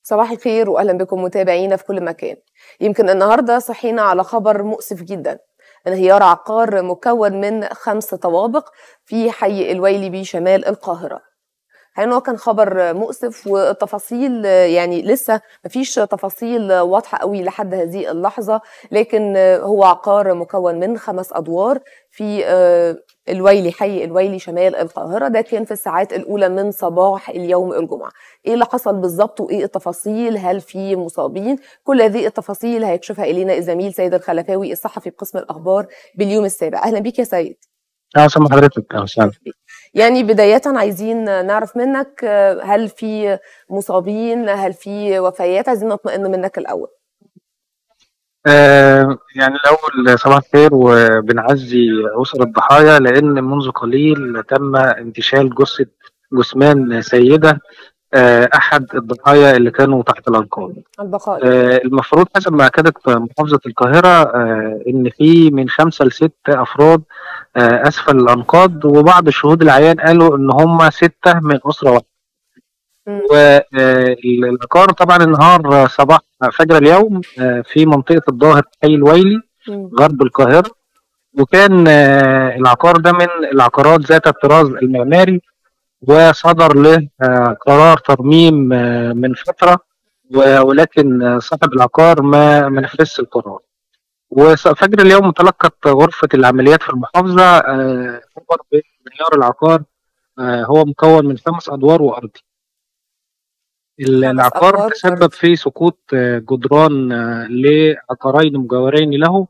صباح الخير واهلا بكم متابعينا في كل مكان يمكن النهارده صحينا على خبر مؤسف جدا انهيار عقار مكون من خمس طوابق في حي الويلي بشمال القاهره يعني هو كان خبر مؤسف والتفاصيل يعني لسه مفيش تفاصيل واضحه قوي لحد هذه اللحظه لكن هو عقار مكون من خمس ادوار في الويلي حي الويلي شمال القاهره ده كان في الساعات الاولى من صباح اليوم الجمعه ايه اللي حصل بالظبط وايه التفاصيل هل في مصابين كل هذه التفاصيل هيكشفها الينا الزميل سيد الخلفاوي الصحفي بقسم الاخبار باليوم السابع اهلا بيك يا سيد اهلا وسهلا حضرتك اهلا وسهلا يعني بداية عايزين نعرف منك هل في مصابين هل في وفيات عايزين نطمئن منك الأول آه يعني الأول صباح الخير وبنعزي أسر الضحايا لأن منذ قليل تم انتشال جثة جثمان سيدة آه أحد الضحايا اللي كانوا تحت الأنقاض البقاء آه المفروض حسب ما أكدت محافظة القاهرة آه إن في من خمسة لست أفراد آه أسفل الأنقاض وبعض الشهود العيان قالوا إن هم ستة من أسرة واحدة والعقار طبعا النهار صباح فجر اليوم آه في منطقة الظاهر حي الويلي غرب القاهرة وكان آه العقار ده من العقارات ذات الطراز المعماري وصدر له قرار ترميم من فتره ولكن صاحب العقار ما ما نفذش القرار وفجر اليوم تلقت غرفه العمليات في المحافظه خبر بانهيار العقار هو مكون من خمس ادوار وارضي العقار تسبب في سقوط جدران لعقارين مجاورين له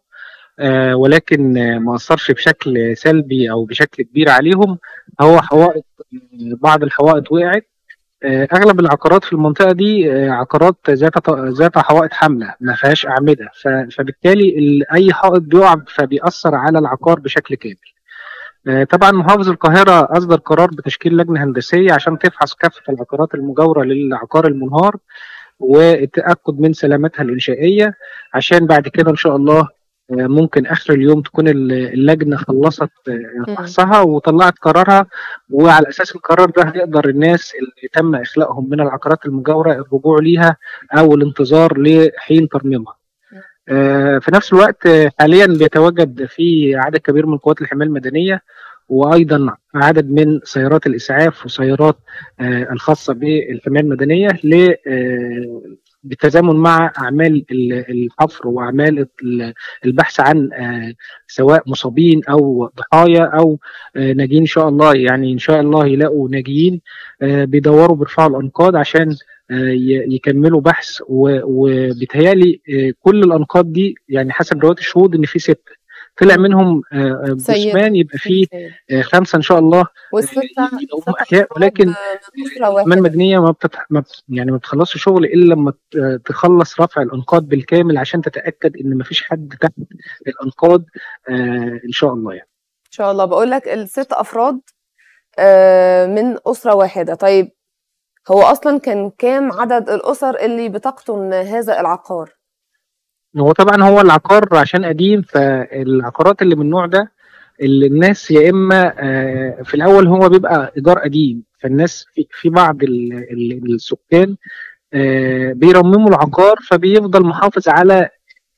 ولكن ما اثرش بشكل سلبي او بشكل كبير عليهم هو حوائط بعض الحوائط وقعت اغلب العقارات في المنطقه دي عقارات ذات ذات حوائط حامله ما فيهاش اعمده فبالتالي اي حائط بيقع فبيأثر على العقار بشكل كامل طبعا محافظ القاهره اصدر قرار بتشكيل لجنه هندسيه عشان تفحص كافه العقارات المجاوره للعقار المنهار والتاكد من سلامتها الانشائيه عشان بعد كده ان شاء الله ممكن اخر اليوم تكون اللجنه خلصت فحصها وطلعت قرارها وعلى اساس القرار ده هيقدر الناس اللي تم اخلاءهم من العقارات المجاوره الرجوع ليها او الانتظار لحين ترميمها. في نفس الوقت حاليا بيتواجد في عدد كبير من قوات الحمايه المدنيه وايضا عدد من سيارات الاسعاف وسيارات الخاصه بالحمايه المدنيه ل بالتزامن مع اعمال الحفر واعمال البحث عن سواء مصابين او ضحايا او ناجين ان شاء الله يعني ان شاء الله يلاقوا ناجيين بيدوروا بيرفعوا الانقاض عشان يكملوا بحث وبيتهيألي كل الانقاض دي يعني حسب روايه الشهود ان في سته طلع منهم جثمان يبقى فيه خمسه ان شاء الله والسته احياء ولكن الحمايه المدنيه ما, بتت... ما بت... يعني ما بتخلصش شغل الا لما تخلص رفع الانقاض بالكامل عشان تتاكد ان ما فيش حد تحت الانقاض آه ان شاء الله يعني ان شاء الله بقول لك الست افراد آه من اسره واحده طيب هو اصلا كان كام عدد الاسر اللي بتقطن هذا العقار هو طبعا هو العقار عشان قديم فالعقارات اللي من النوع ده اللي الناس يا اما في الاول هو بيبقى ايجار قديم فالناس في, في بعض السكان بيرمموا العقار فبيفضل محافظ على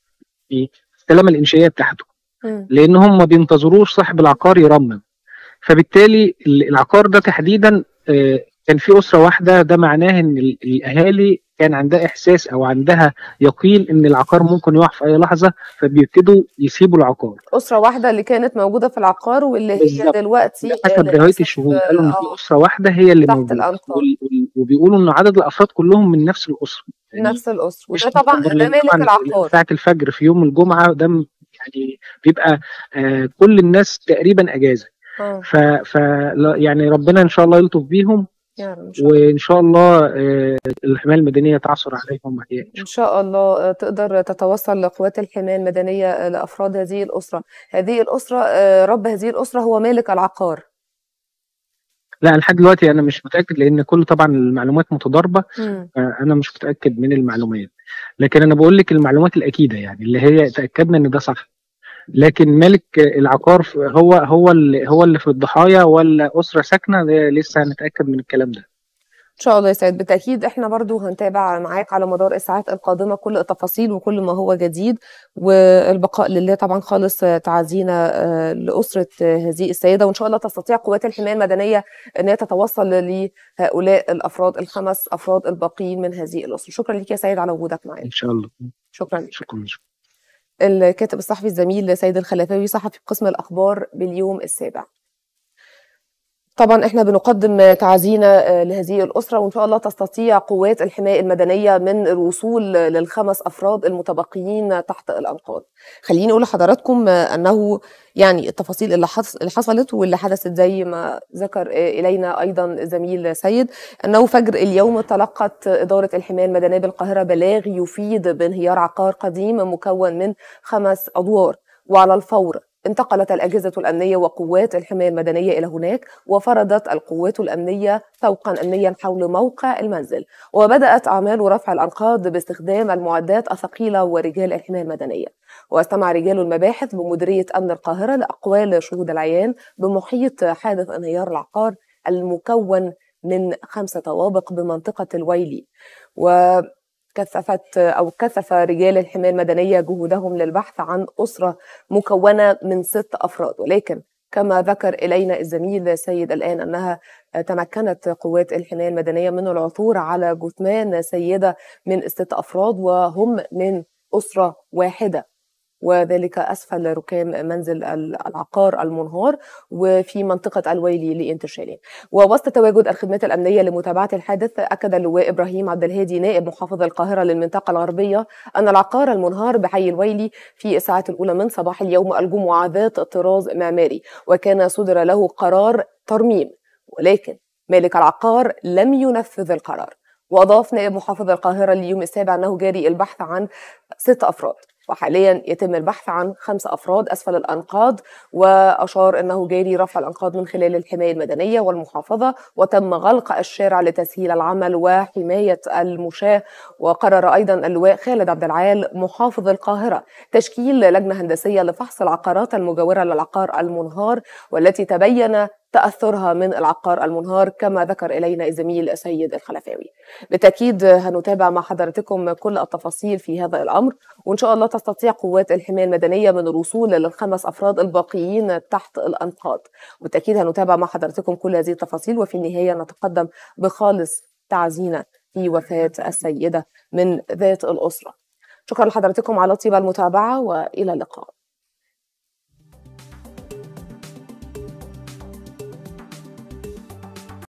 السلامه الانشائيه بتاعته لان هم ما بينتظروش صاحب العقار يرمم فبالتالي العقار ده تحديدا كان في اسره واحده ده معناه ان الاهالي كان عندها احساس او عندها يقين ان العقار ممكن يقع في اي لحظه فبيبتدوا يسيبوا العقار اسره واحده اللي كانت موجوده في العقار واللي هي دلوقتي حسب روايه الشهود قالوا ان في اسره واحده هي اللي موجوده وبيقولوا ان عدد الافراد كلهم من نفس الاسره يعني نفس الاسره وده طبعا ده مالك العقار ساعه الفجر في يوم الجمعه ده يعني بيبقى آه كل الناس تقريبا اجازه ف, ف يعني ربنا ان شاء الله يلطف بيهم وان شاء الله الحمايه المدنيه تعثر عليهم احياء ان شاء الله تقدر تتوصل لقوات الحمايه المدنيه لافراد هذه الاسره هذه الاسره رب هذه الاسره هو مالك العقار لا لحد دلوقتي انا مش متاكد لان كل طبعا المعلومات متضاربه انا مش متاكد من المعلومات لكن انا بقول لك المعلومات الاكيده يعني اللي هي تاكدنا ان ده صح لكن مالك العقار هو هو اللي هو اللي في الضحايا ولا اسره ساكنه ده لسه هنتاكد من الكلام ده شاء الله يا سيد بالتأكيد احنا برضو هنتابع معاك على مدار الساعات القادمة كل التفاصيل وكل ما هو جديد والبقاء لله طبعا خالص تعزينا آه، لأسرة هذه السيدة وإن شاء الله تستطيع قوات الحماية المدنية أن هي تتوصل لهؤلاء الأفراد الخمس أفراد الباقيين من هذه الأسرة شكرا لك يا سيد على وجودك معنا ان شاء الله شكرا لك شكرا الكاتب الصحفي الزميل سيد الخلفاوي صحفي قسم الأخبار باليوم السابع طبعا احنا بنقدم تعزينا آه، لهذه الأسرة وإن شاء الله تستطيع قوات الحماية المدنية من الوصول للخمس أفراد المتبقيين تحت الأنقاض خليني أقول لحضراتكم آه، أنه يعني التفاصيل اللي حص- اللي حصلت واللي حدثت زي ما ذكر آه، إلينا أيضا زميل سيد أنه فجر اليوم تلقت إدارة الحماية المدنية بالقاهرة بلاغ يفيد بانهيار عقار قديم مكون من خمس أدوار وعلى الفور انتقلت الأجهزة الأمنية وقوات الحماية المدنية إلى هناك وفرضت القوات الأمنية طوقا أمنيا حول موقع المنزل وبدأت أعمال رفع الأنقاض باستخدام المعدات الثقيلة ورجال الحماية المدنية واستمع رجال المباحث بمديرية أمن القاهرة لأقوال شهود العيان بمحيط حادث انهيار العقار المكون من خمسة طوابق بمنطقة الويلي وكثفت أو كثف رجال الحماية المدنية جهودهم للبحث عن أسرة مكونة من ست أفراد ولكن كما ذكر إلينا الزميل سيد الآن أنها تمكنت قوات الحماية المدنية من العثور على جثمان سيدة من الست أفراد وهم من أسرة واحدة وذلك أسفل ركام منزل العقار المنهار وفي منطقة الويلي لانتشاله ووسط تواجد الخدمات الأمنية لمتابعة الحادث أكد اللواء إبراهيم عبد الهادي نائب محافظ القاهرة للمنطقة الغربية أن العقار المنهار بحي الويلي في الساعات الأولى من صباح اليوم الجمعة ذات طراز معماري وكان صدر له قرار ترميم ولكن مالك العقار لم ينفذ القرار وأضاف نائب محافظ القاهرة اليوم السابع أنه جاري البحث عن ست أفراد وحاليا يتم البحث عن خمس أفراد أسفل الأنقاض وأشار أنه جاري رفع الأنقاض من خلال الحماية المدنية والمحافظة وتم غلق الشارع لتسهيل العمل وحماية المشاة وقرر أيضا اللواء خالد عبد العال محافظ القاهرة تشكيل لجنة هندسية لفحص العقارات المجاورة للعقار المنهار والتي تبين تأثرها من العقار المنهار كما ذكر إلينا الزميل السيد الخلفاوي بالتأكيد هنتابع مع حضراتكم كل التفاصيل في هذا الأمر وإن شاء الله تستطيع قوات الحماية المدنية من الوصول للخمس أفراد الباقيين تحت الأنقاض بالتأكيد هنتابع مع حضراتكم كل هذه التفاصيل وفي النهاية نتقدم بخالص تعزينا في وفاة السيدة من ذات الأسرة شكرا لحضراتكم على طيب المتابعة وإلى اللقاء